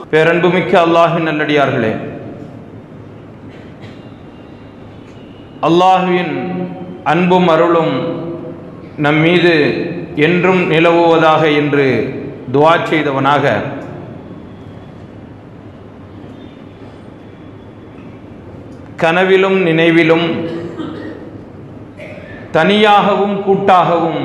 பேரன்புமிக்க அல்லாஹின் நல்லடியார்களே அல்லாஹுவின் அன்பும் அருளும் நம் மீது என்றும் நிலவுவதாக என்று துவா செய்தவனாக கனவிலும் நினைவிலும் தனியாகவும் கூட்டாகவும்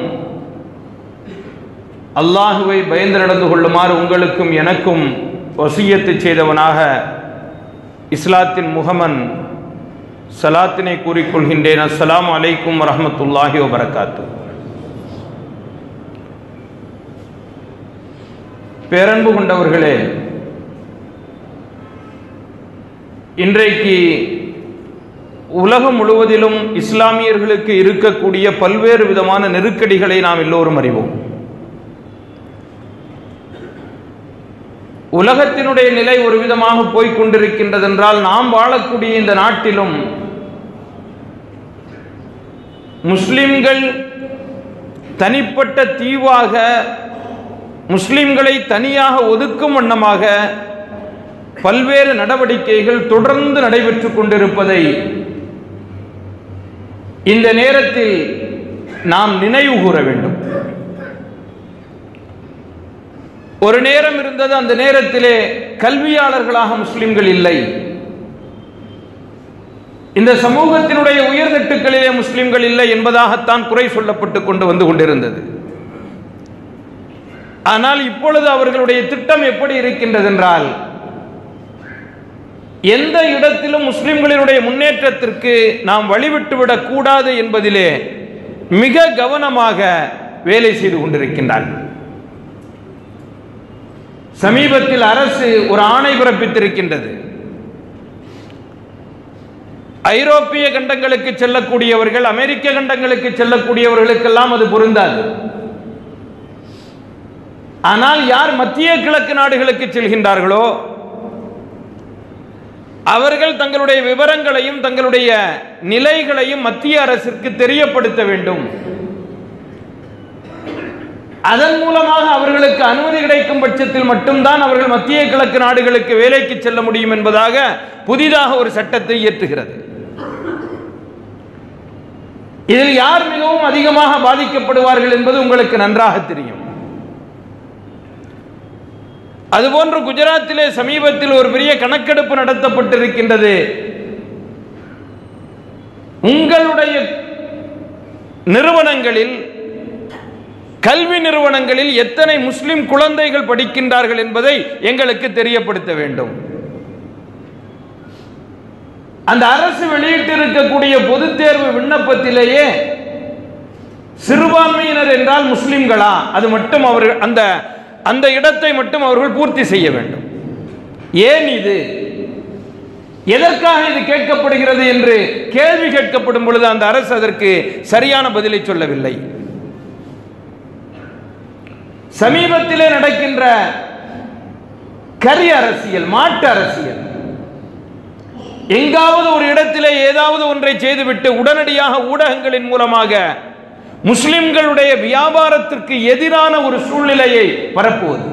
அல்லாஹுவை பயந்து நடந்து கொள்ளுமாறு உங்களுக்கும் எனக்கும் வசியத்து செய்தவனாக இஸ்லாத்தின் முகமன் சலாத்தினை கூறிக்கொள்கின்றேன் அஸ்ஸலாமு அலைக்கும் வரஹ்மத்துல்லாஹி வபரகாத்து பேரன்பு கொண்டவர்களே இன்றைக்கு உலகம் முழுவதிலும் இஸ்லாமியர்களுக்கு இருக்கக்கூடிய பல்வேறு விதமான நெருக்கடிகளை நாம் எல்லோரும் அறிவோம் உலகத்தினுடைய நிலை ஒரு விதமாக போய்க் கொண்டிருக்கின்றதென்றால் நாம் வாழக்கூடிய இந்த நாட்டிலும் முஸ்லிம்கள் தனிப்பட்ட தீவாக முஸ்லிம்களை தனியாக ஒதுக்கும் வண்ணமாக பல்வேறு நடவடிக்கைகள் தொடர்ந்து நடைபெற்றுக் கொண்டிருப்பதை இந்த நேரத்தில் நாம் நினைவு கூற வேண்டும் ஒரு நேரம் இருந்தது அந்த நேரத்திலே கல்வியாளர்களாக முஸ்லிம்கள் இல்லை இந்த சமூகத்தினுடைய உயர்தட்டுக்களிலே முஸ்லிம்கள் இல்லை என்பதாகத்தான் குறை சொல்லப்பட்டு கொண்டு வந்து கொண்டிருந்தது ஆனால் இப்பொழுது அவர்களுடைய திட்டம் எப்படி இருக்கின்றது என்றால் எந்த இடத்திலும் முஸ்லிம்களினுடைய முன்னேற்றத்திற்கு நாம் வழிவிட்டுவிடக் கூடாது என்பதிலே மிக கவனமாக வேலை செய்து கொண்டிருக்கின்றார்கள் சமீபத்தில் அரசு ஒரு ஆணை பிறப்பித்திருக்கின்றது ஐரோப்பிய கண்டங்களுக்கு செல்லக்கூடியவர்கள் அமெரிக்க கண்டங்களுக்கு செல்லக்கூடியவர்களுக்கெல்லாம் அது பொருந்தாது ஆனால் யார் மத்திய கிழக்கு நாடுகளுக்கு செல்கின்றார்களோ அவர்கள் தங்களுடைய விவரங்களையும் தங்களுடைய நிலைகளையும் மத்திய அரசிற்கு தெரியப்படுத்த வேண்டும் அதன் மூலமாக அவர்களுக்கு அனுமதி கிடைக்கும் பட்சத்தில் மட்டும்தான் அவர்கள் மத்திய கிழக்கு நாடுகளுக்கு வேலைக்கு செல்ல முடியும் என்பதாக புதிதாக ஒரு சட்டத்தை இயற்றுகிறது இதில் யார் மிகவும் அதிகமாக பாதிக்கப்படுவார்கள் என்பது உங்களுக்கு நன்றாக தெரியும் அதுபோன்று குஜராத்திலே சமீபத்தில் ஒரு பெரிய கணக்கெடுப்பு நடத்தப்பட்டிருக்கின்றது உங்களுடைய நிறுவனங்களில் கல்வி நிறுவனங்களில் எத்தனை முஸ்லிம் குழந்தைகள் படிக்கின்றார்கள் என்பதை எங்களுக்கு தெரியப்படுத்த வேண்டும் அந்த அரசு வெளியிட்டிருக்கக்கூடிய பொது தேர்வு விண்ணப்பத்திலேயே சிறுபான்மையினர் என்றால் முஸ்லிம்களா அது மட்டும் அவர்கள் அந்த அந்த இடத்தை மட்டும் அவர்கள் பூர்த்தி செய்ய வேண்டும் ஏன் இது எதற்காக இது கேட்கப்படுகிறது என்று கேள்வி கேட்கப்படும் பொழுது அந்த அரசு அதற்கு சரியான பதிலை சொல்லவில்லை சமீபத்திலே நடக்கின்ற கரி அரசியல் மாட்டு அரசியல் எங்காவது ஒரு இடத்திலே ஏதாவது ஒன்றை செய்துவிட்டு உடனடியாக ஊடகங்களின் மூலமாக முஸ்லிம்களுடைய வியாபாரத்திற்கு எதிரான ஒரு சூழ்நிலையை பரப்புவது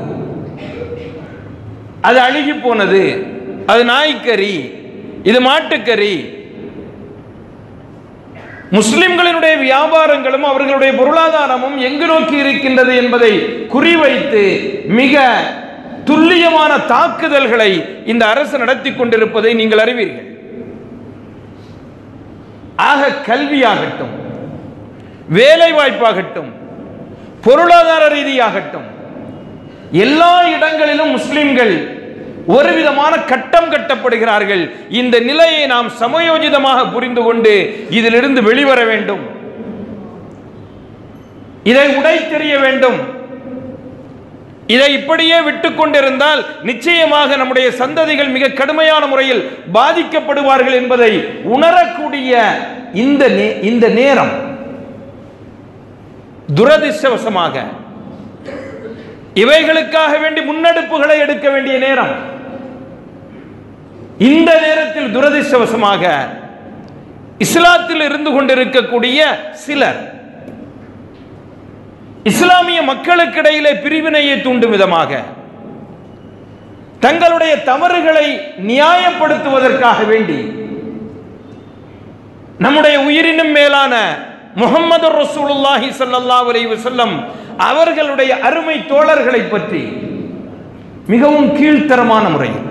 அது அழுகி போனது அது நாய்க்கறி இது மாட்டுக்கறி முஸ்லிம்களினுடைய வியாபாரங்களும் அவர்களுடைய பொருளாதாரமும் எங்கு நோக்கி இருக்கின்றது என்பதை குறிவைத்து மிக துல்லியமான தாக்குதல்களை இந்த அரசு நடத்தி கொண்டிருப்பதை நீங்கள் அறிவீர்கள் ஆக கல்வியாகட்டும் வேலை வாய்ப்பாகட்டும் பொருளாதார ரீதியாகட்டும் எல்லா இடங்களிலும் முஸ்லிம்கள் ஒரு விதமான கட்டம் கட்டப்படுகிறார்கள் இந்த நிலையை நாம் சமயோஜிதமாக புரிந்து கொண்டு இதிலிருந்து வெளிவர வேண்டும் இதை உடைத்தெறிய வேண்டும் இதை இப்படியே விட்டு கொண்டிருந்தால் நிச்சயமாக நம்முடைய சந்ததிகள் மிக கடுமையான முறையில் பாதிக்கப்படுவார்கள் என்பதை உணரக்கூடிய இந்த நே- இந்த நேரம் துரதிர்ஷ்டவசமாக இவைகளுக்காக வேண்டி முன்னெடுப்புகளை எடுக்க வேண்டிய நேரம் இந்த நேரத்தில் துரதிர்ஷ்டவசமாக இஸ்லாத்தில் இருந்து கொண்டிருக்கக்கூடிய சிலர் இஸ்லாமிய மக்களுக்கிடையிலே பிரிவினையை தூண்டும் விதமாக தங்களுடைய தவறுகளை நியாயப்படுத்துவதற்காக வேண்டி நம்முடைய உயிரினும் மேலான முகமது ரசூலுல்லாஹி ஸல்லல்லாஹு அலைஹி வஸல்லம் அவர்களுடைய அருமை தோழர்களை பற்றி மிகவும் கீழ்த்தரமான முறையில்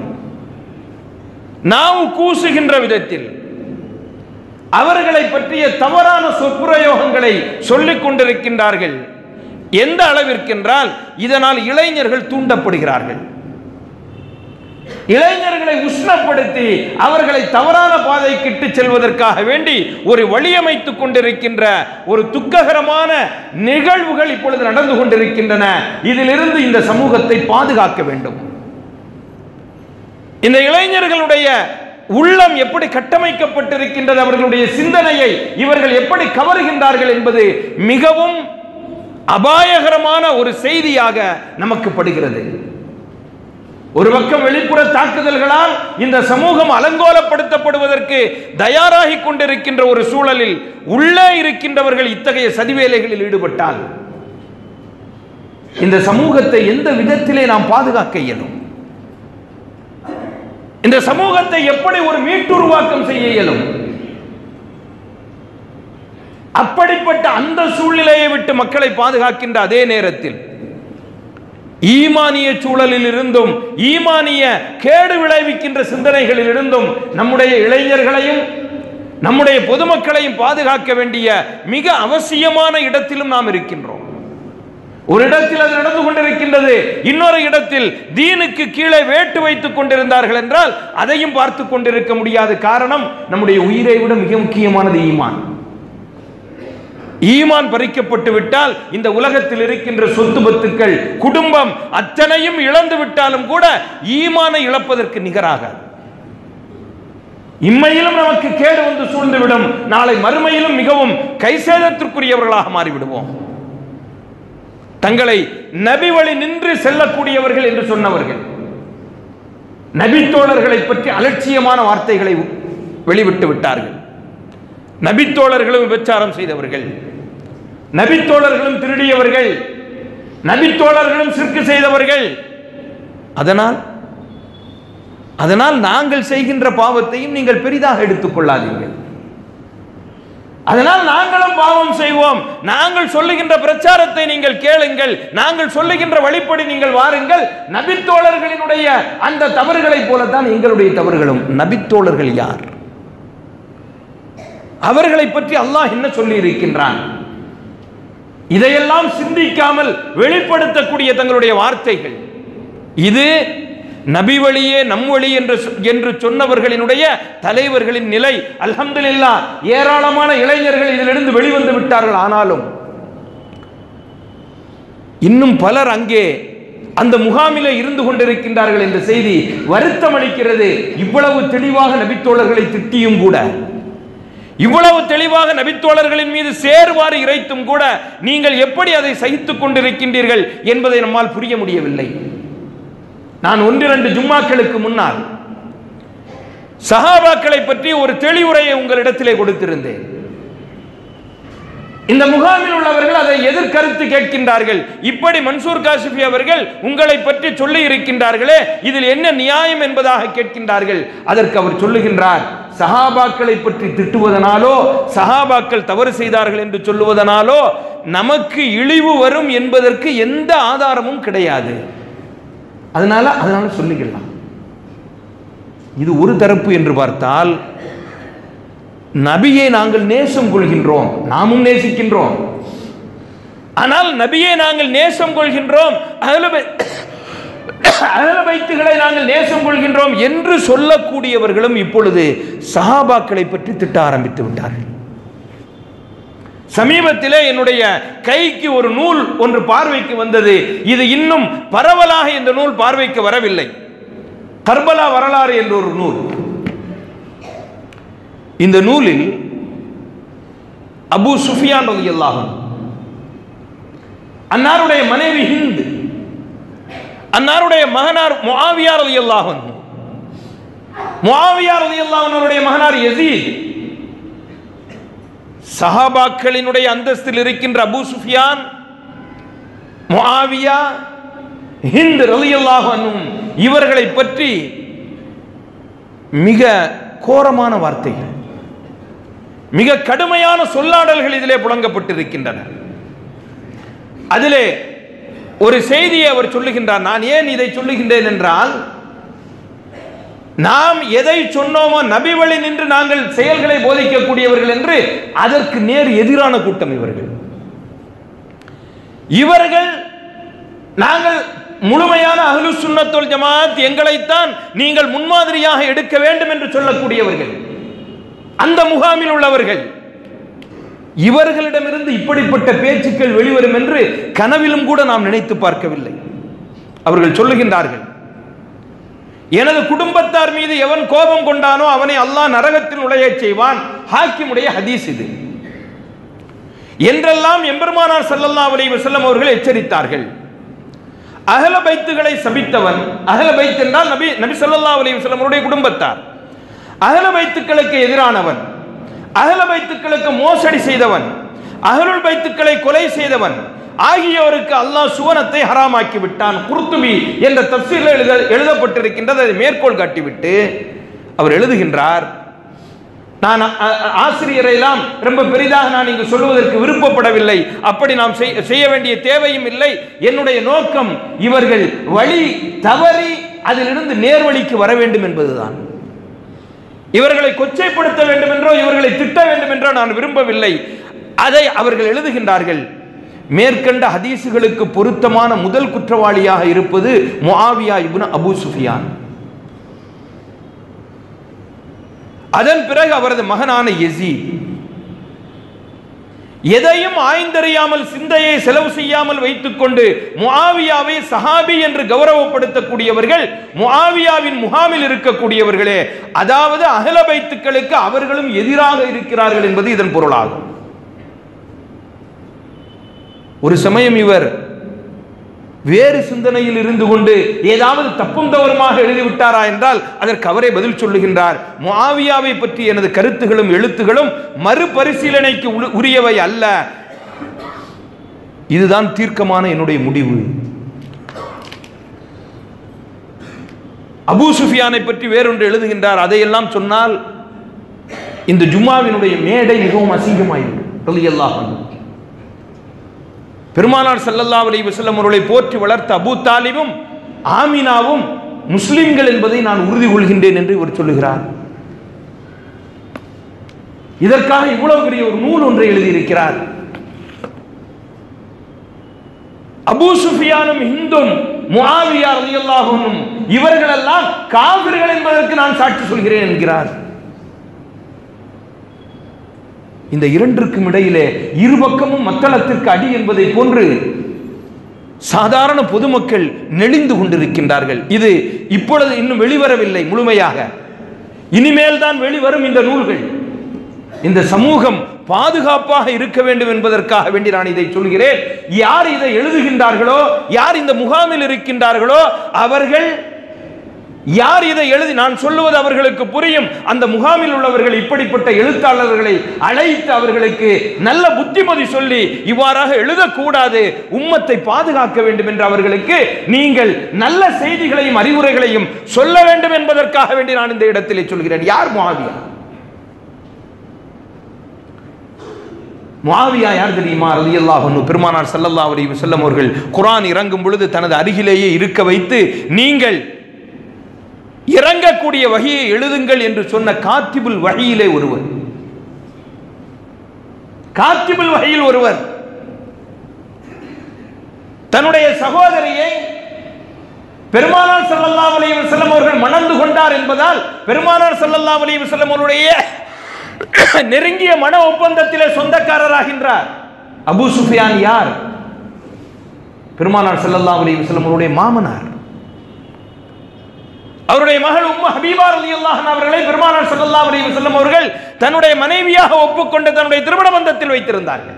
நாவு கூசுகின்ற விதத்தில் அவர்களை பற்றிய தவறான சொற்பிரயோகங்களை சொல்லிக் கொண்டிருக்கின்றார்கள் எந்த அளவிற்கென்றால் இதனால் இளைஞர்கள் தூண்டப்படுகிறார்கள் இளைஞர்களை உஷ்ணப்படுத்தி அவர்களை தவறான பாதைக்கு இட்டு செல்வதற்காக வேண்டி ஒரு வழியமைத்துக் கொண்டிருக்கின்ற ஒரு துக்ககரமான நிகழ்வுகள் இப்பொழுது நடந்து கொண்டிருக்கின்றன இதிலிருந்து இந்த சமூகத்தை பாதுகாக்க வேண்டும் இந்த இளைஞர்களுடைய உள்ளம் எப்படி கட்டமைக்கப்பட்டிருக்கின்றது அவர்களுடைய சிந்தனையை இவர்கள் எப்படி கவருகின்றார்கள் என்பது மிகவும் அபாயகரமான ஒரு செய்தியாக நமக்கு படுகிறது ஒரு பக்கம் வெளிப்புற தாக்குதல்களால் இந்த சமூகம் அலங்கோலப்படுத்தப்படுவதற்கு தயாராகி கொண்டிருக்கின்ற ஒரு சூழலில் உள்ளே இருக்கின்றவர்கள் இத்தகைய சதிவேலைகளில் ஈடுபட்டால் இந்த சமூகத்தை எந்த விதத்திலே நாம் பாதுகாக்க இயலும் இந்த சமூகத்தை எப்படி ஒரு மீட்டுருவாக்கம் செய்ய இயலும் அப்படிப்பட்ட அந்த சூழ்நிலையை விட்டு மக்களை பாதுகாக்கின்ற அதே நேரத்தில் ஈமானிய சூழலில் இருந்தும் ஈமானிய கேடு விளைவிக்கின்ற சிந்தனைகளில் இருந்தும் நம்முடைய இளைஞர்களையும் நம்முடைய பொதுமக்களையும் பாதுகாக்க வேண்டிய மிக அவசியமான இடத்திலும் நாம் இருக்கின்றோம் ஒரு இடத்தில் அது நடந்து கொண்டிருக்கின்றது இன்னொரு இடத்தில் தீனுக்கு கீழே வேட்டு வைத்துக் கொண்டிருந்தார்கள் என்றால் அதையும் பார்த்து கொண்டிருக்க முடியாது காரணம் நம்முடைய உயிரை விட மிக முக்கியமானது ஈமான் ஈமான் பறிக்கப்பட்டு விட்டால் இந்த உலகத்தில் இருக்கின்ற சொத்து பத்துக்கள் குடும்பம் அத்தனையும் இழந்து விட்டாலும் கூட ஈமானை இழப்பதற்கு நிகராக இம்மையிலும் நமக்கு கேடு வந்து சூழ்ந்துவிடும் நாளை மறுமையிலும் மிகவும் கைசேதத்திற்குரியவர்களாக மாறிவிடுவோம் தங்களை நபி வழி நின்று செல்லக்கூடியவர்கள் என்று சொன்னவர்கள் நபித்தோழர்களை பற்றி அலட்சியமான வார்த்தைகளை வெளிவிட்டு விட்டார்கள் நபித்தோழர்களும் விபச்சாரம் செய்தவர்கள் நபித்தோழர்களும் திருடியவர்கள் நபித்தோழர்களும் சிற்கு செய்தவர்கள் அதனால் அதனால் நாங்கள் செய்கின்ற பாவத்தையும் நீங்கள் பெரிதாக எடுத்துக் கொள்ளாதீர்கள் அதனால் நாங்களும் பாவம் செய்வோம் நாங்கள் சொல்லுகின்ற பிரச்சாரத்தை நீங்கள் கேளுங்கள் நாங்கள் சொல்லுகின்ற வழிப்படி நீங்கள் வாருங்கள் நபித்தோழர்களினுடைய அந்த தவறுகளைப் போலத்தான் எங்களுடைய தவறுகளும் நபித்தோழர்கள் யார் அவர்களை பற்றி அல்லாஹ் என்ன சொல்லி இருக்கின்றான் இதையெல்லாம் சிந்திக்காமல் வெளிப்படுத்தக்கூடிய தங்களுடைய வார்த்தைகள் இது நபி வழியே நம் வழி என்று சொ- என்று சொன்னவர்களினுடைய தலைவர்களின் நிலை அல்ஹம்துலில்லா ஏராளமான இளைஞர்கள் இதிலிருந்து வெளிவந்து விட்டார்கள் ஆனாலும் இன்னும் பலர் அங்கே அந்த முகாமிலே இருந்து கொண்டிருக்கின்றார்கள் என்ற செய்தி வருத்தம் அளிக்கிறது இவ்வளவு தெளிவாக நபித்தோழர்களை திட்டியும் கூட இவ்வளவு தெளிவாக நபித்தோழர்களின் மீது சேர்வாறு இறைத்தும் கூட நீங்கள் எப்படி அதை சகித்துக் கொண்டிருக்கின்றீர்கள் என்பதை நம்மால் புரிய முடியவில்லை நான் ஒன்றிரண்டு ஜும்மாக்களுக்கு முன்னால் சஹாபாக்களை பற்றி ஒரு தெளிவுரையை உங்களிடத்திலே கொடுத்திருந்தேன் இந்த முகாமில் உள்ளவர்கள் அதை எதிர்கருத்து கேட்கின்றார்கள் இப்படி மன்சூர் காசிஃபி அவர்கள் உங்களை பற்றி சொல்லி இருக்கின்றார்களே இதில் என்ன நியாயம் என்பதாக கேட்கின்றார்கள் அதற்கு அவர் சொல்லுகின்றார் சஹாபாக்களை பற்றி திட்டுவதனாலோ சஹாபாக்கள் தவறு செய்தார்கள் என்று சொல்லுவதனாலோ நமக்கு இழிவு வரும் என்பதற்கு எந்த ஆதாரமும் கிடையாது அதனால அதனால சொல்லிக்கலாம் இது ஒரு தரப்பு என்று பார்த்தால் நபியை நாங்கள் நேசம் கொள்கின்றோம் நாமும் நேசிக்கின்றோம் ஆனால் நபியை நாங்கள் நேசம் கொள்கின்றோம் அகல பை- அகல பைத்துகளை நாங்கள் நேசம் கொள்கின்றோம் என்று சொல்லக்கூடியவர்களும் இப்பொழுது சஹாபாக்களை பற்றி திட்ட ஆரம்பித்து விட்டார்கள் சமீபத்திலே என்னுடைய கைக்கு ஒரு நூல் ஒன்று பார்வைக்கு வந்தது இது இன்னும் பரவலாக இந்த நூல் பார்வைக்கு வரவில்லை கர்பலா வரலாறு என்ற ஒரு நூல் இந்த நூலில் அபு சுஃபியான் ரலியல்லாஹு அன்ஹு, அன்னாருடைய மனைவி ஹிந்த் அன்னாருடைய மகனார் முஆவியா ரலியல்லாஹு அன்ஹு முஆவியா ரலியல்லாஹு அன்ஹுடைய மகனார் யசீத் சஹாபாக்களினுடைய அந்தஸ்தில் இருக்கின்ற அபூ சுஃபியான் முஆவியா ஹிந்த் ரலியல்லாஹு அன்ஹும் இவர்களை பற்றி மிக கோரமான வார்த்தைகள் மிக கடுமையான சொல்லாடல்கள் இதிலே புழங்கப்பட்டிருக்கின்றன அதிலே ஒரு செய்தியை அவர் சொல்லுகின்றார் நான் ஏன் இதை சொல்லுகின்றேன் என்றால் நாம் எதை சொன்னோமோ நபி வழி நின்று நாங்கள் செயல்களை போதிக்கக்கூடியவர்கள் என்று அதற்கு நேர் எதிரான கூட்டம் இவர்கள் இவர்கள் நாங்கள் முழுமையான அஹ்லு சுன்னத்துல் ஜமாத் எங்களைத்தான் நீங்கள் முன்மாதிரியாக எடுக்க வேண்டும் என்று சொல்லக்கூடியவர்கள் அந்த முகாமில் உள்ளவர்கள் இவர்களிடமிருந்து இப்படிப்பட்ட பேச்சுக்கள் வெளிவரும் என்று கனவிலும் கூட நாம் நினைத்து பார்க்கவில்லை அவர்கள் சொல்லுகின்றார்கள் எனது குடும்பத்தார் மீது எவன் கோபம் கொண்டானோ அவனை அல்லாஹ் நரகத்தில் நுழையச் செய்வான் ஹாக்கிமுடைய ஹதீஸ் இது என்றெல்லாம் எம்பெருமானார் ஸல்லல்லாஹு அலைஹி வஸல்லம் அவர்கள் எச்சரித்தார்கள் அகல பைத்துகளை சபித்தவன் அகல பைத் என்றால் நபி நபி ஸல்லல்லாஹு அலைஹி வஸல்லம் அவருடைய குடும்பத்தார் அகல பைத்துக்களுக்கு எதிரானவன் அகல பைத்துக்களுக்கு மோசடி செய்தவன் அகலுல் பைத்துக்களை கொலை செய்தவன் ஆகியோருக்கு அல்லாஹ் சுவனத்தை ஹராமாக்கி விட்டான் குர்துபி என்ற தப்சீரில் எழுத எழுதப்பட்டிருக்கின்றது அதை மேற்கோள் காட்டிவிட்டு அவர் எழுதுகின்றார் நான் அ- அ- ஆசிரியரை எல்லாம் ரொம்ப பெரிதாக நான் இங்கு சொல்லுவதற்கு விருப்பப்படவில்லை அப்படி நாம் செய்- செய்ய வேண்டிய தேவையும் இல்லை என்னுடைய நோக்கம் இவர்கள் வழி தவறி அதிலிருந்து நேர்வழிக்கு வர வேண்டும் என்பதுதான் இவர்களை கொச்சைப்படுத்த வேண்டும் என்றோ இவர்களை திட்ட வேண்டும் என்றோ நான் விரும்பவில்லை அதை அவர்கள் எழுதுகின்றார்கள் மேற்கண்ட ஹதீசுகளுக்கு பொருத்தமான முதல் குற்றவாளியாக இருப்பது முஆவியா இப்னு அபூ சுஃபியான் அதன் பிறகு அவரது மகனான யெசீத் எதையும் ஆய்ந்தறியாமல் சிந்தையை செலவு செய்யாமல் வைத்துக்கொண்டு முஆவியாவை சஹாபி என்று கௌரவப்படுத்தக்கூடியவர்கள் முஆவியாவின் முகாமில் இருக்கக்கூடியவர்களே அதாவது அகல பைத்துக்களுக்கு அவர்களும் எதிராக இருக்கிறார்கள் என்பது இதன் பொருளாகும் ஒரு சமயம் இவர் வேறு சிந்தனையில் இருந்து கொண்டு ஏதாவது தப்பும் தவறுமாக எழுதிவிட்டாரா என்றால் அதற்கு அவரே பதில் சொல்லுகின்றார் முஆவியாவை பற்றி எனது கருத்துகளும் எழுத்துகளும் மறுபரிசீலனைக்கு உள- உரியவை அல்ல இதுதான் தீர்க்கமான என்னுடைய முடிவு அபூ சுஃபியானை பற்றி வேறொன்று எழுதுகின்றார் அதையெல்லாம் சொன்னால் இந்த ஜும்மாவினுடைய மேடை மிகவும் அசிங்கமாயிடும் ரலியல்லாஹு அன்ஹு பெருமானார் ஸல்லல்லாஹு அலைஹி வஸல்லம் அவர்களை போற்றி வளர்த்த அபூ தாலிபும் ஆமினாவும் முஸ்லிம்கள் என்பதை நான் உறுதி கொள்கின்றேன் என்று இவர் சொல்லுகிறார் இதற்காக இவ்வளவு பெரிய ஒரு நூல் ஒன்றை எழுதியிருக்கிறார் அபூ சுஃபியானும் ஹிந்தும் முஆவியா ரலியல்லாஹு அன்ஹும் இவர்களெல்லாம் காவிர்கள் என்பதற்கு நான் சாட்சி சொல்கிறேன் என்கிறார் இந்த இரண்டிற்கும் இடையிலே இருபக்கமும் மத்தளத்திற்கு அடி என்பதை போன்று சாதாரண பொதுமக்கள் நெளிந்து கொண்டிருக்கின்றார்கள் இது இப்பொழுது இன்னும் வெளிவரவில்லை முழுமையாக இனிமேல் தான் வெளிவரும் இந்த நூல்கள் இந்த சமூகம் பாதுகாப்பாக இருக்க வேண்டும் என்பதற்காக வேண்டி நான் இதை சொல்கிறேன் யார் இதை எழுதுகின்றார்களோ யார் இந்த முகாமில் இருக்கின்றார்களோ அவர்கள் யார் இதை எழுதி நான் சொல்லுவது அவர்களுக்கு புரியும் அந்த முகாமில் உள்ளவர்கள் இப்படிப்பட்ட எழுத்தாளர்களை அழைத்து அவர்களுக்கு நல்ல புத்திமதி சொல்லி இவ்வாறாக எழுதக்கூடாது உம்மத்தை பாதுகாக்க வேண்டும் என்று அவர்களுக்கு நீங்கள் நல்ல செய்திகளையும் அறிவுரைகளையும் சொல்ல வேண்டும் என்பதற்காக வேண்டி நான் இந்த இடத்திலே சொல்கிறேன் யார் முஆவியா முஆவியா யார் தெரியுமா ரலியல்லாஹு அன்ஹு பெருமானார் ஸல்லல்லாஹு அலைஹி வஸல்லம் அவர்கள் குர்ஆன் இறங்கும் பொழுது தனது அருகிலேயே இருக்க வைத்து நீங்கள் இறங்கக்கூடிய வகையை எழுதுங்கள் என்று சொன்ன காத்திபுல் வகையிலே ஒருவர் காத்திபுல் வகையில் ஒருவர் தன்னுடைய சகோதரியை பெருமானார் ஸல்லல்லாஹு அலைஹி வஸல்லம் அவர்கள் மணந்து கொண்டார் என்பதால் பெருமானார் ஸல்லல்லாஹு அலைஹி வஸல்லம் அவருடைய நெருங்கிய மன ஒப்பந்தத்திலே சொந்தக்காரராகின்றார் அபூ சுஃபியான் யார் பெருமானார் ஸல்லல்லாஹு அலைஹி வஸல்லம் அவருடைய மாமனார் அவருடைய மகள் உம்மு ஹபீபா ரலியல்லாஹு அன்ஹா அவர்களை பெருமானார் ஸல்லல்லாஹு அலைஹி வஸல்லம் அவர்கள் தன்னுடைய மனைவியாக ஒப்புக்கொண்டு தன்னுடைய திருமண பந்தத்தில் வைத்திருந்தார்கள்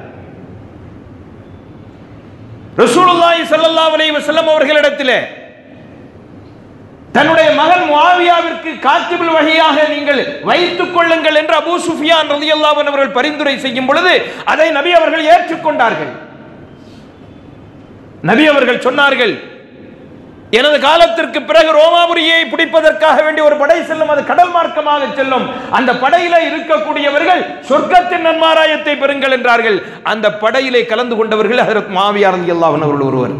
ரசூலுல்லாஹி ஸல்லல்லாஹு அலைஹி வஸல்லம் அவர்களிடத்திலே தன்னுடைய மகன் முஆவியாவிற்கு காத்திபுல் வகையாக நீங்கள் வைத்துக் கொள்ளுங்கள் என்று அபூ சுஃபியான் ரலியல்லாஹு அன்ஹு அவர்கள் பரிந்துரை செய்யும் பொழுது அதை நபி அவர்கள் ஏற்றுக்கொண்டார்கள் நபி அவர்கள் சொன்னார்கள் எனது காலத்திற்கு பிறகு ரோமாபுரியை பிடிப்பதற்காக வேண்டிய ஒரு படை செல்லும் அது கடல் மார்க்கமாக செல்லும் அந்த படையில இருக்கக்கூடியவர்கள் சொர்க்கத்தின் நன்மாராயத்தை பெறுங்கள் என்றார்கள் அந்த படையிலே கலந்து கொண்டவர்கள் ஹஜரத் மாவியார் ரலியல்லாஹு அன்ஹு அவர்கள் ஒருவர்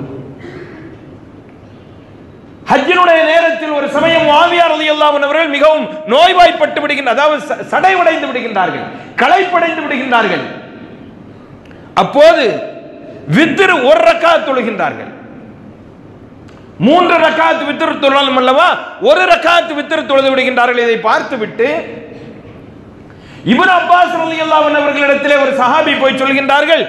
ஹஜ்ஜினுடைய நேரத்தில் ஒரு சமயம் மாவியார் ரலியல்லாஹு அன்ஹு அவர்கள் மிகவும் நோய்வாய்ப்பட்டு விடுகின்ற அதாவது ச- சடைவடைந்து விடுகின்றார்கள் களைப்படைந்து விடுகின்றார்கள் அப்போது வித்திரு ஒரு ரக்கா தொழுகின்றார்கள் மூன்று ரக்காத் வித்திரு தொழலும் அல்லவா ஒரு ரக்காத் வித்திரு தொழுது விடுகின்றார்கள் இதை பார்த்துவிட்டு இப்னு அப்பாஸ் ரலியல்லாஹு அன்ஹு அவர்களிடத்திலே ஒரு சஹாபி போய் சொல்கின்றார்கள்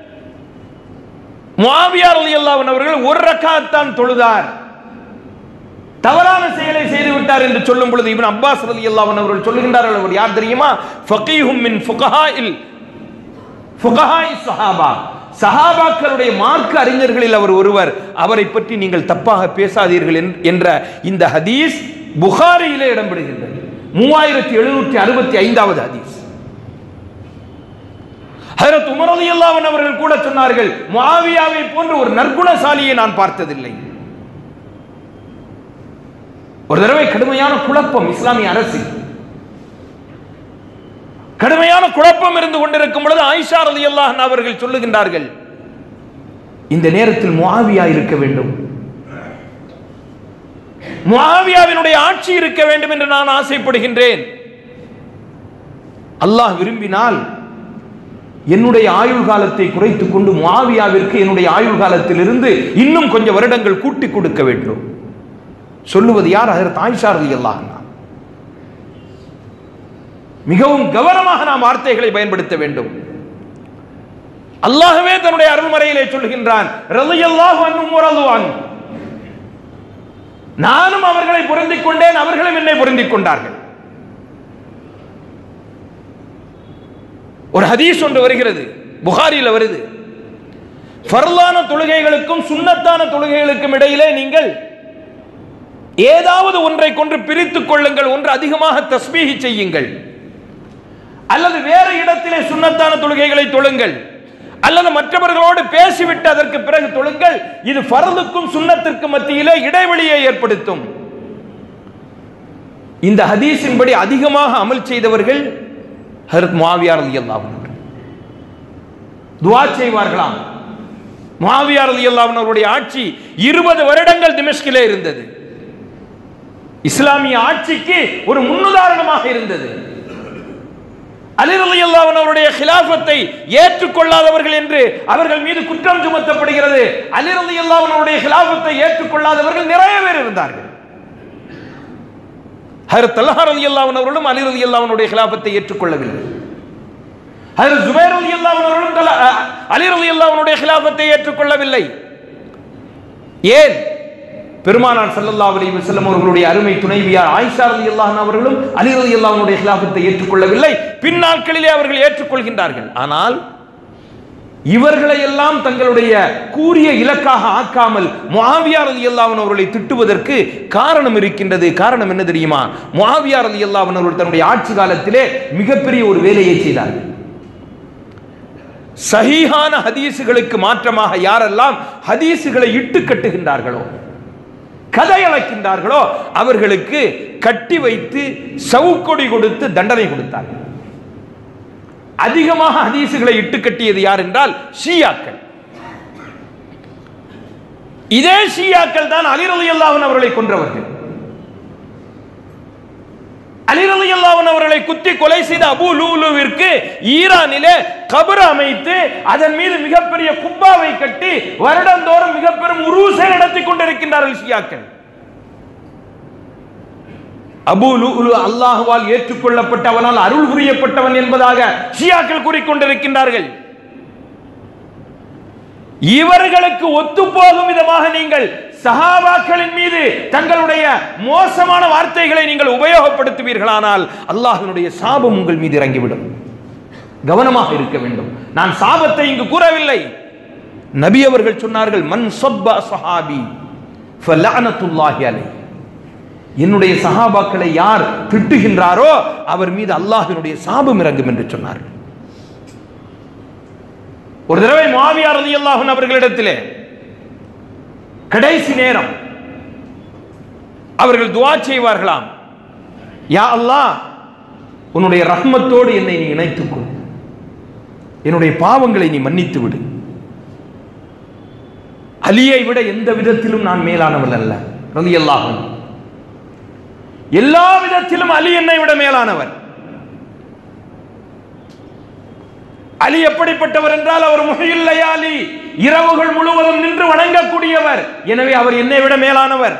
முஆவியா ரலியல்லாஹு அன்ஹு அவர்கள் ஒரு ரக்காத் தான் தொழுதார் தவறான செயலை செய்து விட்டார் என்று சொல்லும் பொழுது இப்னு அப்பாஸ் ரலியல்லாஹு அன்ஹு அவர்கள் சொல்லுகின்றார்கள் அவர் யார் தெரியுமா ஃபகீஹும் மின் ஃபுகஹாஇல் ஃபுகஹாஇ ஸஹாபா சஹாபாக்களுடைய மார்க்க அறிஞர்களில் அவர் ஒருவர் அவரை பற்றி நீங்கள் தப்பாக பேசாதீர்கள் என்- என்ற இந்த ஹதீஸ் புகாரியிலே இடம்பெறுகின்றது மூவாயிரத்தி எழுநூற்றி அறுபத்தி ஐந்தாவது ஹதீஸ் ஹஜரத் உமர் ரலியல்லாஹு அன்ஹு அவர்கள் கூட சொன்னார்கள் முஆவியாவை போன்ற ஒரு நற்குணசாலியை நான் பார்த்ததில்லை ஒரு தடவை கடுமையான குழப்பம் இஸ்லாமிய அரசில் கடுமையான குழப்பம் இருந்து கொண்டிருக்கும் பொழுது ஆயிஷா ரலியல்லாஹு அன்ஹா அவர்கள் சொல்லுகின்றார்கள் இந்த நேரத்தில் முஆவியா இருக்க வேண்டும் முஆவியாவினுடைய ஆட்சி இருக்க வேண்டும் என்று நான் ஆசைப்படுகின்றேன் அல்லாஹ் விரும்பினால் என்னுடைய ஆயுள் காலத்தை குறைத்துக் கொண்டு முஆவியாவிற்கு என்னுடைய ஆயுள் காலத்திலிருந்து இன்னும் கொஞ்சம் வருடங்கள் கூட்டி கொடுக்க வேண்டும் சொல்லுவது யார் ஹஜரத் ஆயிஷா ரலியல்லாஹு அன்ஹா மிகவும் கவனமாக நாம் வார்த்தைகளை பயன்படுத்த வேண்டும் அல்லாஹ்வே தன்னுடைய அருள்மறையிலே சொல்கின்றான் ரலியல்லாஹு அன்ஹும் வரதுவான் நானும் அவர்களை பொருந்திக் கொண்டேன் அவர்களும் என்னை பொருந்திக் கொண்டார்கள் ஒரு ஹதீஸ் ஒன்று வருகிறது புகாரியில் வருது ஃபர்லான தொழுகைகளுக்கும் சுன்னத்தான தொழுகைகளுக்கும் இடையிலே நீங்கள் ஏதாவது ஒன்றை கொண்டு பிரித்துக் கொள்ளுங்கள் ஒன்று அதிகமாக தஸ்பீஹி செய்யுங்கள் அல்லது வேறு இடத்திலே சுன்னத்தான தொழுகைகளை தொழுங்கள் அல்லது மற்றவர்களோடு பேசிவிட்டு அதற்கு பிறகு தொழுங்கள் இது ஃபர்லுக்கும் சுன்னத்திற்கும் மத்தியிலே இடைவெளியை ஏற்படுத்தும் இந்த ஹதீஸின்படி அதிகமாக அமல் செய்தவர்கள் ஹரத் முஆவியார் ரலியல்லாஹு அன்ஹு துஆ செய்வார்களாம் முஆவியார் ரலியல்லாஹு அன்ஹு அவருடைய ஆட்சி இருபது வருடங்கள் திமஷ்கிலே இருந்தது இஸ்லாமிய ஆட்சிக்கு ஒரு முன்னுதாரணமாக இருந்தது அலி ரலியல்லாஹு அன்ஹு அவருடைய கிலாஃபத்தை ஏற்றுக்கொள்ளாதவர்கள் என்று அவர்கள் மீது குற்றம் சுமத்தப்படுகிறது அலி ரலியல்லாஹு அன்ஹு அவருடைய கிலாஃபத்தை ஏற்றுக்கொள்ளாதவர்கள் நிறைய பேர் இருந்தார்கள் ஹஜரத் தல்ஹா ரலியல்லாஹு அன்ஹு அவர்களும் அலி ரலியல்லாஹு அன்ஹுடைய கிலாஃபத்தை ஏற்றுக்கொள்ளவில்லை ஹஜரத் ஜுபைர் ரலியல்லாஹு அன்ஹு அவர்களும் தல- அ- அலி ரலியல்லாஹு அன்ஹுடைய கிலாஃபத்தை ஏற்றுக்கொள்ளவில்லை ஏன் பெருமானார் ஸல்லல்லாஹு அலைஹி வஸல்லம் அவர்களுடைய அருமை துணைவியார் ஆயிஷா ரலியல்லாஹு அன்ஹா அவர்களும் அலி ரலியல்லாஹு அன்ஹுடைய கிலாஃபத்தை ஏற்றுக்கொள்ளவில்லை பின்னாட்களிலே அவர்கள் ஏற்றுக்கொள்கின்றார்கள் ஆனால் இவர்களை எல்லாம் தங்களுடைய கூறிய இலக்காக ஆக்காமல் முஆவியா ரலியல்லாஹு அன்ஹு அவர்களை திட்டுவதற்கு காரணம் இருக்கின்றது காரணம் என்ன தெரியுமா முஆவியா ரலியல்லாஹு அன்ஹு அவர்கள் தன்னுடைய ஆட்சி காலத்திலே மிகப்பெரிய ஒரு வேலையை செய்தார்கள் சஹீஹான ஹதீசுகளுக்கு மாற்றமாக யாரெல்லாம் ஹதீசுகளை இட்டு கட்டுகின்றார்களோ கதை அளக்கின்றார்களோ அவர்களுக்கு கட்டி வைத்து சவுக்கொடி கொடுத்து தண்டனை கொடுத்தார்கள் அதிகமாக ஹதீசுகளை இட்டு கட்டியது யார் என்றால் ஷியாக்கள் இதே ஷியாக்கள் தான் அலி ரலியல்லாஹு அன்ஹு அவர்களை கொன்றவர்கள் அலி ரலியல்லாஹு அன்ஹு அவர்களை குத்தி கொலை செய்த அபூ லூலுவிற்கு ஈரானிலே கபர் அமைத்து அதன் மீது மிகப்பெரிய குப்பாவை கட்டி வருடந்தோறும் மிகப்பெரும் உருசை நடத்தி கொண்டிருக்கின்றார்கள் ஷியாக்கள் அபூ லூலு அல்லாஹுவால் ஏற்றுக்கொள்ளப்பட்ட அவனால் அருள் புரியப்பட்டவன் என்பதாக ஷியாக்கள் கூறிக்கொண்டிருக்கின்றார்கள் இவர்களுக்கு ஒத்துப்போகும் விதமாக நீங்கள் சஹாபாக்களின் மீது தங்களுடைய மோசமான வார்த்தைகளை நீங்கள் உபயோகப்படுத்துவீர்களானால் அல்லாஹ்வினுடைய சாபம் உங்கள் மீது இறங்கிவிடும் கவனமாக இருக்க வேண்டும் நான் சாபத்தை இங்கு கூறவில்லை நபி அவர்கள் சொன்னார்கள் மன் சொப்ப சஹாபி ஃபலஅனத்துல்லாஹி அலைஹி என்னுடைய சஹாபாக்களை யார் திட்டுகின்றாரோ அவர் மீது அல்லாஹ்வினுடைய சாபம் இறங்கும் என்று சொன்னார் ஒரு தடவை முஆவியா ரலியல்லாஹு அன்ஹு அவர்களிடத்திலே கடைசி நேரம் அவர்கள் துவா செய்வார்களாம் யா அல்லாஹ் உன்னுடைய ரஹ்மத்தோடு என்னை நீ இணைத்துக்கொள் என்னுடைய பாவங்களை நீ மன்னித்து விடு அலியை விட எந்த விதத்திலும் நான் மேலானவள் அல்ல ரலியல்லாஹு அன்ஹு. எல்லா விதத்திலும் அலி என்னை விட மேலானவர் அலி எப்படிப்பட்டவர் என்றால் அவர் முகையில் லயாலி இரவுகள் முழுவதும் நின்று வணங்கக்கூடியவர் எனவே அவர் என்னை விட மேலானவர்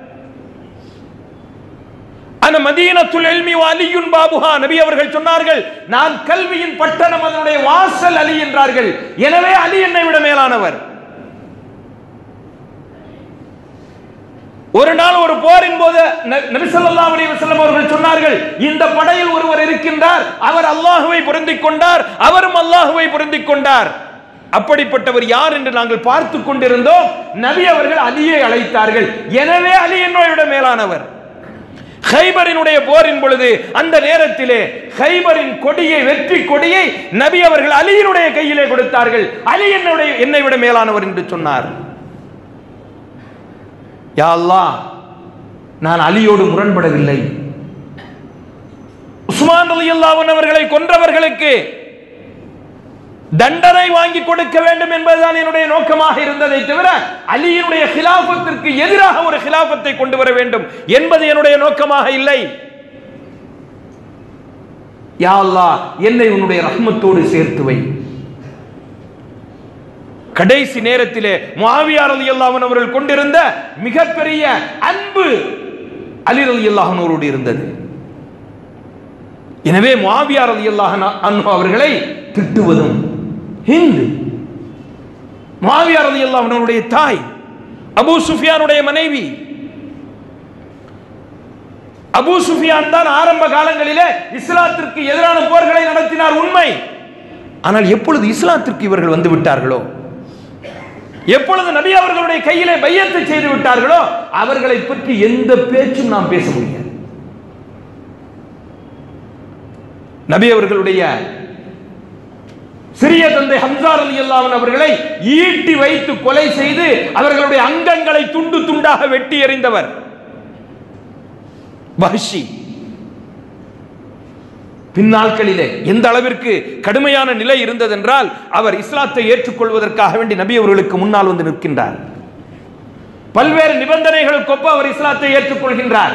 அந்த மதீனத்துல் எல்மி அலியுன் பாபுஹா நபி அவர்கள் சொன்னார்கள் நான் கல்வியின் பட்டணம் அதனுடைய வாசல் அலி என்றார்கள் எனவே அலி என்னை விட மேலானவர் ஒரு நாள் ஒரு போரின் போது ந- நபி ஸல்லல்லாஹு அலைஹி வஸல்லம் அவர்கள் சொன்னார்கள் இந்த படையில் ஒருவர் இருக்கின்றார் அவர் அல்லாஹுவை பொருந்திக் கொண்டார் அவரும் அல்லாஹுவை பொருந்திக் கொண்டார் அப்படிப்பட்டவர் யார் என்று நாங்கள் பார்த்து கொண்டிருந்தோம் நபி அவர்கள் அலியை அழைத்தார்கள் எனவே அலி என்னை விட மேலானவர் ஹைபரினுடைய போரின் பொழுது அந்த நேரத்திலே ஹைபரின் கொடியை வெற்றி கொடியை நபி அவர்கள் அலியினுடைய கையிலே கொடுத்தார்கள் அலி என்னுடைய என்னை விட மேலானவர் என்று சொன்னார் யா அல்லாஹ் நான் அலியோடு முரண்படவில்லை உஸ்மான் ரலியல்லாஹு அன்ஹு அவர்களை கொன்றவர்களுக்கு தண்டனை வாங்கி கொடுக்க வேண்டும் என்பதுதான் என்னுடைய நோக்கமாக இருந்ததை தவிர அலியினுடைய கிலாபத்திற்கு எதிராக ஒரு கிலாபத்தை கொண்டு வர வேண்டும் என்பது என்னுடைய நோக்கமாக இல்லை யா அல்லாஹ் என்னை உன்னுடைய ரஹ்மத்தோடு சேர்த்து வை கடைசி நேரத்திலே முஆவியா ரலியல்லாஹு அன்ஹு அவர்கள் கொண்டிருந்த மிகப்பெரிய அன்பு அலி ரலியல்லாஹு அன்ஹுவோடு இருந்தது எனவே முஆவியா ரலியல்லாஹு அன்ஹு அவர்களை திட்டுவதும் ஹிந்து முஆவியா ரலியல்லாஹு அன்ஹுவுடைய தாய் அபூ சுஃபியானுடைய மனைவி அபூ சுஃபியான் தான் ஆரம்ப காலங்களிலே இஸ்லாத்திற்கு எதிரான போர்களை நடத்தினார் உண்மை ஆனால் எப்பொழுது இஸ்லாத்திற்கு இவர்கள் வந்து விட்டார்களோ எப்பொழுது நபி அவர்களுடைய கையிலே பையத்தை செய்து விட்டார்களோ அவர்களை பற்றி எந்த பேச்சும் நாம் பேச முடியாது நபி அவர்களுடைய சிறிய தந்தை ஹம்சார் அலி அல்லாஹ் அவர்களை ஈட்டி வைத்து கொலை செய்து அவர்களுடைய அங்கங்களை துண்டு துண்டாக வெட்டி எறிந்தவர் வஹ்ஷி பின்னாட்களிலே எந்த அளவிற்கு கடுமையான நிலை இருந்ததென்றால் அவர் இஸ்லாத்தை ஏற்றுக்கொள்வதற்காக வேண்டி நபி அவர்களுக்கு முன்னால் வந்து நிற்கின்றார் பல்வேறு நிபந்தனைகளுக்கொப்ப அவர் இஸ்லாத்தை ஏற்றுக்கொள்கின்றார்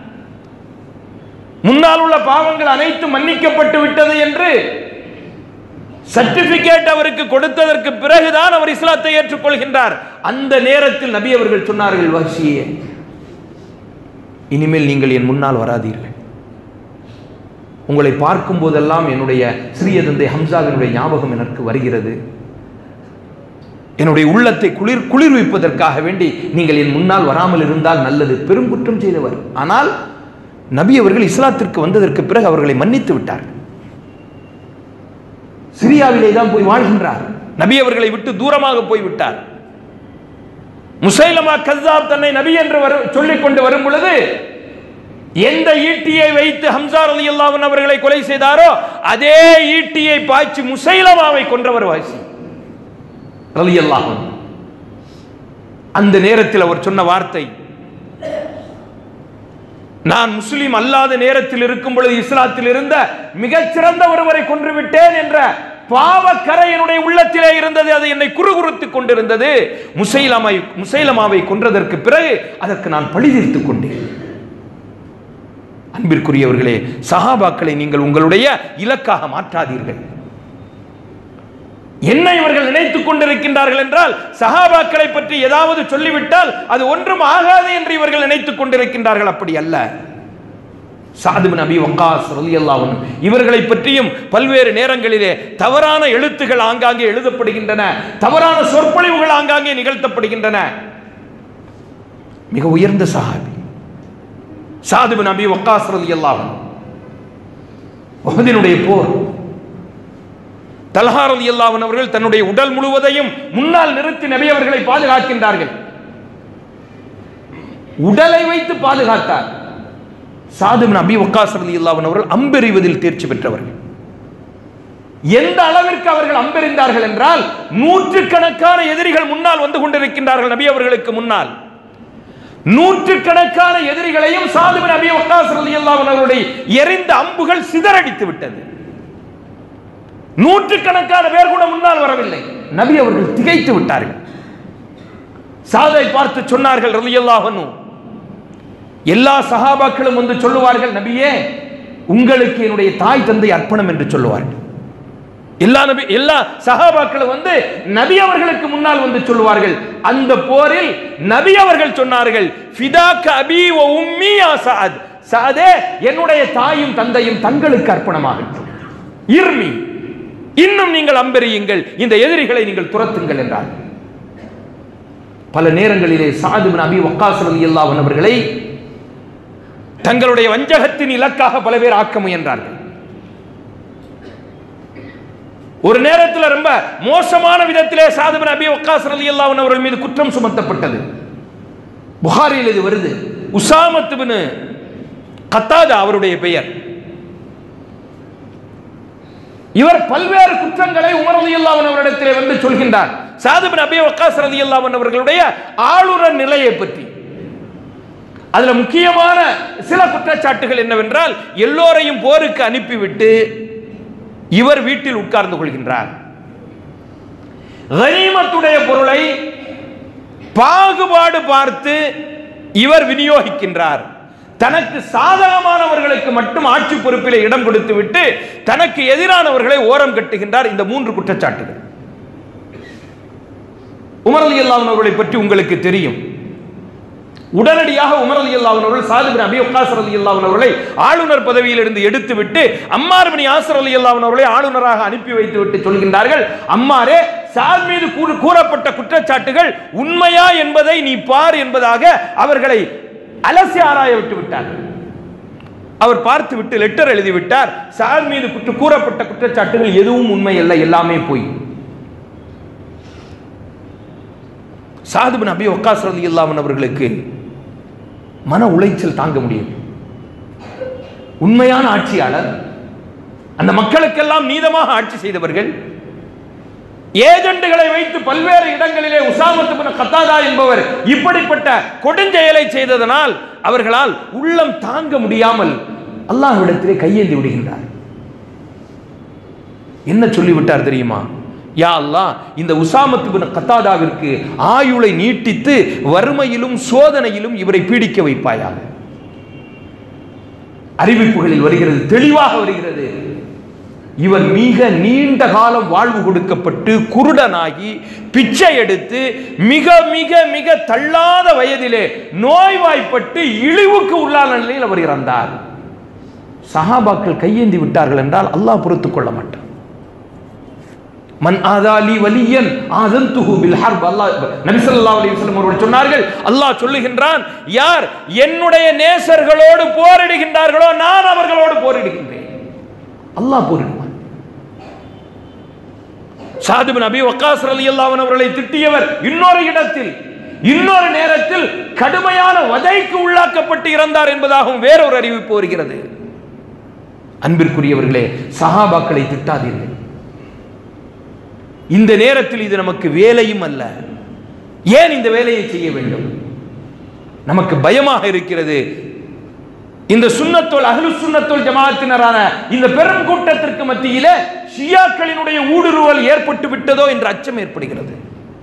முன்னால் உள்ள பாவங்கள் அனைத்தும் மன்னிக்கப்பட்டு விட்டது என்று சர்டிபிகேட் அவருக்கு கொடுத்ததற்கு பிறகுதான் அவர் இஸ்லாத்தை ஏற்றுக்கொள்கின்றார் அந்த நேரத்தில் நபி அவர்கள் சொன்னார்கள் வஹ்ஷியே இனிமேல் நீங்கள் என் முன்னால் வராதீர்கள் உங்களை பார்க்கும் போதெல்லாம் என்னுடைய சிறிய தந்தை ஹம்சாவினுடைய ஞாபகம் எனக்கு வருகிறது என்னுடைய உள்ளத்தை குளிர் குளிர்விப்பதற்காக வேண்டி நீங்கள் என் முன்னால் வராமல் இருந்தால் நல்லது பெரும் குற்றம் செய்தவர் ஆனால் நபி அவர்கள் இஸ்லாத்திற்கு வந்ததற்கு பிறகு அவர்களை மன்னித்து விட்டார் சிரியாவிலே தான் போய் வாழ்கின்றார் நபி அவர்களை விட்டு தூரமாக போய் விட்டார் முசைலமா கஸ்ஸாப் தன்னை நபி என்று வரு- சொல்லிக் கொண்டு வரும் பொழுது எந்த ஈட்டியை வைத்து ஹம்சா ரலியல்லாஹு அன்ஹு அவர்களை கொலை செய்தாரோ அதே ஈட்டியை பாய்ச்சி முசைலமாவை கொன்றவர் வாசி ரலியல்லாஹு அன்ஹு. அந்த நேரத்தில் அவர் சொன்ன வார்த்தை நான் முஸ்லிம் அல்லாத நேரத்தில் இருக்கும் பொழுது இஸ்லாத்தில் இருந்த மிகச்சிறந்த ஒருவரை கொன்று விட்டேன் என்ற பாவக்கரை என்னுடைய உள்ளத்திலே இருந்தது அது என்னை குறுகுறுத்துக் கொண்டிருந்தது முசைலமை முசைலமாவை கொன்றதற்கு பிறகு அதற்கு நான் பழி தீர்த்துக் கொண்டேன் அன்பிற்குரியவர்களே சஹாபாக்களை நீங்கள் உங்களுடைய இலக்காக மாற்றாதீர்கள் என்ன இவர்கள் நினைத்துக் கொண்டிருக்கின்றார்கள் என்றால் சஹாபாக்களை பற்றி ஏதாவது சொல்லிவிட்டால் அது ஒன்றும் ஆகாது என்று இவர்கள் நினைத்துக் கொண்டிருக்கின்றார்கள் அப்படி அல்ல சாதுபின் அபி வக்காஸ் ரலியல்லாஹு அன்ஹு இவர்களை பற்றியும் பல்வேறு நேரங்களிலே தவறான எழுத்துகள் ஆங்காங்கே எழுதப்படுகின்றன தவறான சொற்பொழிவுகள் ஆங்காங்கே நிகழ்த்தப்படுகின்றன மிக உயர்ந்த சஹாபி சாதுபின் அபி வக்காஸ் ரலியல்லாஹு அன்ஹு உஹதினுடைய போர் தல்ஹா ரலியல்லாஹு அன்ஹு அவர்கள் தன்னுடைய உடல் முழுவதையும் முன்னால் நிறுத்தி நபி அவர்களை பாதுகாக்கின்றார்கள் உடலை வைத்து பாதுகாத்தார் சாதுபின் அபி வக்காஸ் ரலியல்லாஹு அன்ஹு அவர்கள் அம்பெறிவதில் தேர்ச்சி பெற்றவர்கள் எந்த அளவிற்கு அவர்கள் அம்பெறிந்தார்கள் என்றால் நூற்றுக்கணக்கான எதிரிகள் முன்னால் வந்து கொண்டிருக்கின்றார்கள் நபி அவர்களுக்கு முன்னால் நூற்றுக்கணக்கான எதிரிகளையும் சாதுபின் அபி வக்காஸ் ரலியல்லாஹு அன்ஹு அவருடைய எரிந்த அம்புகள் சிதறடித்து விட்டது நூற்றுக்கணக்கான பேர் கூட முன்னால் வரவில்லை நபி அவர்கள் திகைத்து விட்டார்கள் சாதை பார்த்து சொன்னார்கள் ரலியல்லாஹு அன்ஹு எல்லா சஹாபாக்களும் வந்து சொல்லுவார்கள் நபியே உங்களுக்கு என்னுடைய தாய் தந்தை அர்ப்பணம் என்று சொல்லுவார்கள் எல்லா நபி எல்லா சஹாபாக்களும் வந்து நபி அவர்களுக்கு முன்னால் வந்து சொல்லுவார்கள் அந்த போரில் நபி அவர்கள் சொன்னார்கள் ஃபிதாக்க அபி வ உம்மி யா சஅத் சஅதே என்னுடைய தாயும் தந்தையும் தங்களுக்கு அர்ப்பணமாகட்டும் இர்மி இன்னும் நீங்கள் அம்பெறியுங்கள் இந்த எதிரிகளை நீங்கள் துரத்துங்கள் என்றார் பல நேரங்களிலே சாது பின் அபி வக்காஸ் ரலியல்லாஹு அன்ஹு அவர்களை தங்களுடைய வஞ்சகத்தின் இலக்காக பல பேர் ஆக்க முயன்றார்கள் ஒரு நேரத்தில் ரொம்ப மோசமான விதத்திலே சாதுபின் அபி வக்காஸ் ரலியல்லாஹு அன்ஹு அவர்கள் மீது குற்றம் சுமத்தப்பட்டது புகாரில் இது வருது உசாமத் பின் கத்தாதா அவருடைய பெயர் இவர் பல்வேறு குற்றங்களை உமர் ரலியல்லாஹு அன்ஹு அவரிடத்திலே வந்து சொல்கின்றார் சாதுபின் அபி வக்காஸ் ரலியல்லாஹு அன்ஹு அவர்களுடைய ஆளுநர் நிலையை பற்றி அதுல முக்கியமான சில குற்றச்சாட்டுகள் என்னவென்றால் எல்லோரையும் போருக்கு அனுப்பிவிட்டு இவர் வீட்டில் உட்கார்ந்து கொள்கின்றார் கனிமத்துடைய பொருளை பாகுபாடு பார்த்து இவர் விநியோகிக்கின்றார் தனக்கு சாதகமானவர்களுக்கு மட்டும் ஆட்சி பொறுப்பிலே இடம் கொடுத்து விட்டு தனக்கு எதிரானவர்களை ஓரம் கட்டுகின்றார் இந்த மூன்று குற்றச்சாட்டுகள் உமர் அலி அவர்களை பற்றி உங்களுக்கு தெரியும் உடனடியாக உமர் அலி அவர்கள் சாது பின் அபி வக்காஸ் அலி அவர்களை ஆளுநர் பதவியில் இருந்து எடுத்து விட்டு அம்மார் பின் யாசர் அலி அவர்களை ஆளுநராக அனுப்பி வைத்து விட்டு சொல்கின்றார்கள் அம்மாரே சாத் மீது கூறு- கூறப்பட்ட குற்றச்சாட்டுகள் உண்மையா என்பதை நீ பார் என்பதாக அவர்களை அலசி ஆராய விட்டு விட்டார் அவர் பார்த்து விட்டு லெட்டர் எழுதி விட்டார் சாத் மீது குற்ற கூறப்பட்ட குற்றச்சாட்டுகள் எதுவும் உண்மை அல்ல எல்லாமே போய் சாது பின் அபி வக்காஸ் ரலியல்லாஹு அவர்களுக்கு மன உளைச்சல் தாங்க முடியும் உண்மையான ஆட்சியாளர் அந்த மக்களுக்கெல்லாம் நீதமாக ஆட்சி செய்தவர்கள் ஏஜெண்டுகளை வைத்து பல்வேறு இடங்களிலே உசாமத்து பின் கத்தாதா என்பவர் இப்படிப்பட்ட கொடுஞ்செயலை செய்ததனால் அவர்களால் உள்ளம் தாங்க முடியாமல் அல்லாஹ்விடத்திலே கையேந்தி விடுகின்றார் என்ன சொல்லிவிட்டார் தெரியுமா யா அல்லாஹ் இந்த உசாமத்து பின் கத்தாதாவிற்கு ஆயுளை நீட்டித்து வறுமையிலும் சோதனையிலும் இவரை பீடிக்க வைப்பாயாக அறிவிப்புகளில் வருகிறது தெளிவாக வருகிறது இவர் மிக நீண்ட காலம் வாழ்வு கொடுக்கப்பட்டு குருடனாகி பிச்சை எடுத்து மிக மிக மிக தள்ளாத வயதிலே நோய்வாய்ப்பட்டு இழிவுக்கு உள்ளான நிலையில் அவர் இறந்தார் சஹாபாக்கள் கையேந்தி விட்டார்கள் என்றால் அல்லாஹ் பொறுத்துக் கொள்ள மாட்டான் மன் ஆதாலி வலியன் ஆதன்துஹு பில் ஹர்ப் அல்லாஹ் நபி ஸல்லல்லாஹு அலைஹி வஸல்லம் அவர்கள் சொன்னார்கள் அல்லாஹ் சொல்லுகின்றான் யார் என்னுடைய நேசர்களோடு போரிடுகின்றார்களோ நான் அவர்களோடு போரிடுகின்றேன் அல்லாஹ் போரிடுவான் சாது பின் அபி வக்காஸ் ரலியல்லாஹு அன்ஹு அவர்களை திட்டியவர் இன்னொரு இடத்தில் இன்னொரு நேரத்தில் கடுமையான வதைக்கு உள்ளாக்கப்பட்டு இறந்தார் என்பதாகவும் வேறொரு அறிவிப்பு வருகிறது அன்பிற்குரியவர்களே சஹாபாக்களை திட்டாதீர்கள் இந்த நேரத்தில் இது நமக்கு வேலையும் அல்ல ஏன் இந்த வேலையை செய்ய வேண்டும் நமக்கு பயமாக இருக்கிறது இந்த சுன்னத்தோல் அஹ்லு சுன்னத்தோல் ஜமாத்தினரான இந்த பெரும் கூட்டத்திற்கு மத்தியிலே ஷியாக்களினுடைய ஊடுருவல் ஏற்பட்டு விட்டதோ என்ற அச்சம் ஏற்படுகிறது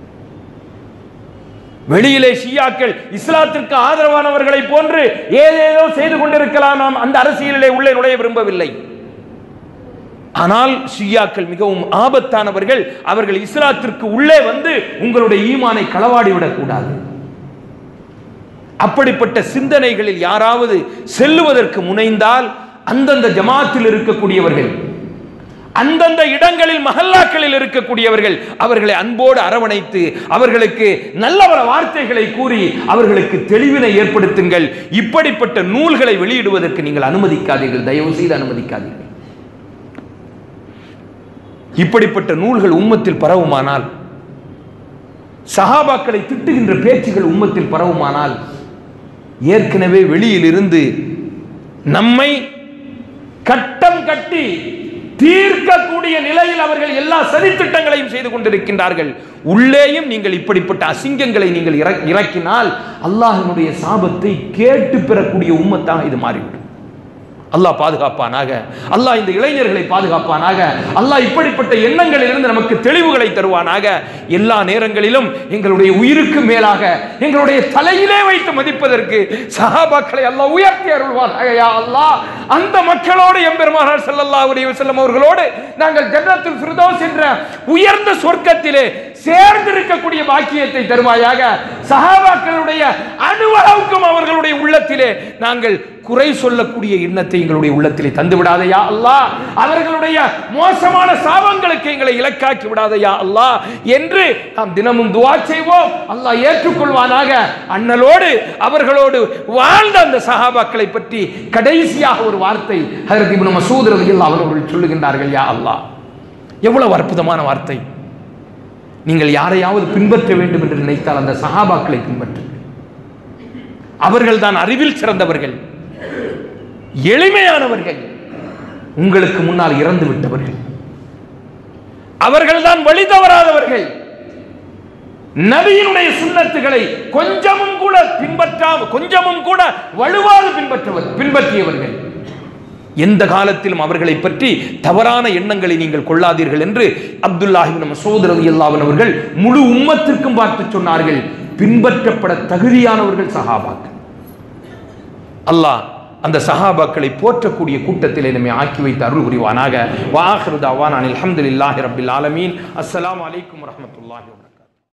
வெளியிலே ஷியாக்கள் இஸ்லாத்திற்கு ஆதரவானவர்களை போன்று ஏதேதோ செய்து கொண்டிருக்கலாம் நாம் அந்த அரசியலிலே உள்ளே நுழைய விரும்பவில்லை ஆனால் ஷியாக்கள் மிகவும் ஆபத்தானவர்கள் அவர்கள் இஸ்லாத்திற்கு உள்ளே வந்து உங்களுடைய ஈமானை களவாடி விடக்கூடாது அப்படிப்பட்ட சிந்தனைகளில் யாராவது செல்லுவதற்கு முனைந்தால் அந்தந்த ஜமாத்தில் இருக்கக்கூடியவர்கள் அந்தந்த இடங்களில் மஹல்லாக்களில் இருக்கக்கூடியவர்கள் அவர்களை அன்போடு அரவணைத்து அவர்களுக்கு நல்ல பல வார்த்தைகளை கூறி அவர்களுக்கு தெளிவினை ஏற்படுத்துங்கள் இப்படிப்பட்ட நூல்களை வெளியிடுவதற்கு நீங்கள் அனுமதிக்காதீர்கள் தயவு செய்து அனுமதிக்காதீர்கள் இப்படிப்பட்ட நூல்கள் உம்மத்தில் பரவுமானால் சஹாபாக்களை திட்டுகின்ற பேச்சுகள் உம்மத்தில் பரவுமானால் ஏற்கனவே வெளியில் இருந்து நம்மை கட்டம் கட்டி தீர்க்கக்கூடிய நிலையில் அவர்கள் எல்லா சதித்திட்டங்களையும் செய்து கொண்டிருக்கின்றார்கள் உள்ளேயும் நீங்கள் இப்படிப்பட்ட அசிங்கங்களை நீங்கள் இற- இறக்கினால் அல்லாஹ்வினுடைய சாபத்தை கேட்டு பெறக்கூடிய உம்மத்தாக இது மாறிவிடும் அல்லாஹ் பாதுகாப்பானாக அல்லாஹ் இந்த இளைஞர்களை பாதுகாப்பானாக அல்லாஹ் இப்படிப்பட்ட எண்ணங்களிலிருந்து நமக்கு தெளிவுகளை தருவானாக எல்லா நேரங்களிலும் எங்களுடைய உயிருக்கு மேலாக எங்களுடைய தலையிலே வைத்து மதிப்பதற்கு சஹாபாக்களை அல்லாஹ் உயர்த்தி அருள்வானாக யா அல்லாஹ் அந்த மக்களோடு எம்பெருமானார் ஸல்லல்லாஹு அலைஹி வஸல்லம் அவர்களோடு நாங்கள் ஜன்னத்துல் ஃபிர்தௌஸ் என்ற உயர்ந்த சொர்க்கத்திலே சேர்ந்திருக்கக்கூடிய பாக்கியத்தை தருவாயாக சஹாபாக்களுடைய அணுவளவுக்கும் அவர்களுடைய உள்ளத்திலே நாங்கள் குறை சொல்லக்கூடிய எண்ணத்தை எங்களுடைய உள்ளத்திலே தந்து விடாதையா அல்லாஹ் அவர்களுடைய மோசமான சாபங்களுக்கு எங்களை இலக்காக்கி விடாதையா அல்லாஹ் என்று நாம் தினமும் துவா செய்வோம் அல்லாஹ் ஏற்றுக்கொள்வானாக அண்ணலோடு அவர்களோடு வாழ்ந்த அந்த சஹாபாக்களை பற்றி கடைசியாக ஒரு வார்த்தை ஹதரத் இப்னு மசூத் ரலியல்லாஹு அவர்கள் சொல்லுகின்றார்கள் யா அல்லாஹ் எவ்வளவு அற்புதமான வார்த்தை நீங்கள் யாரையாவது பின்பற்ற வேண்டும் என்று நினைத்தால் அந்த சஹாபாக்களை பின்பற்றுங்கள் அவர்கள் தான் அறிவில் சிறந்தவர்கள் எளிமையானவர்கள் உங்களுக்கு முன்னால் இறந்து விட்டவர்கள் அவர்கள் தான் வழி தவறாதவர்கள் நபியினுடைய சுண்ணத்துகளை கொஞ்சமும் கூட பின்பற்றாம கொஞ்சமும் கூட வலுவாது பின்பற்றவர் பின்பற்றியவர்கள் எந்த காலத்திலும் அவர்களை பற்றி தவறான எண்ணங்களை நீங்கள் கொள்ளாதீர்கள் என்று அப்துல்லாஹிபின் மசூத் ரலியல்லாஹு அவர்கள் முழு உம்மத்திற்கும் பார்த்து சொன்னார்கள் பின்பற்றப்பட தகுதியானவர்கள் சஹாபாக்கள் அல்லாஹ் அந்த சஹாபாக்களை போற்றக்கூடிய கூட்டத்திலே நம்மை ஆக்கி வைத்து அருள் புரிவானாக வாஹிரு தாவான் அல்ஹம்துலில்லாஹி ரப்பில் ஆலமீன் அஸ்ஸலாமு அலைக்கும் வரஹ்மத்துல்லாஹி வபரகாத்துஹு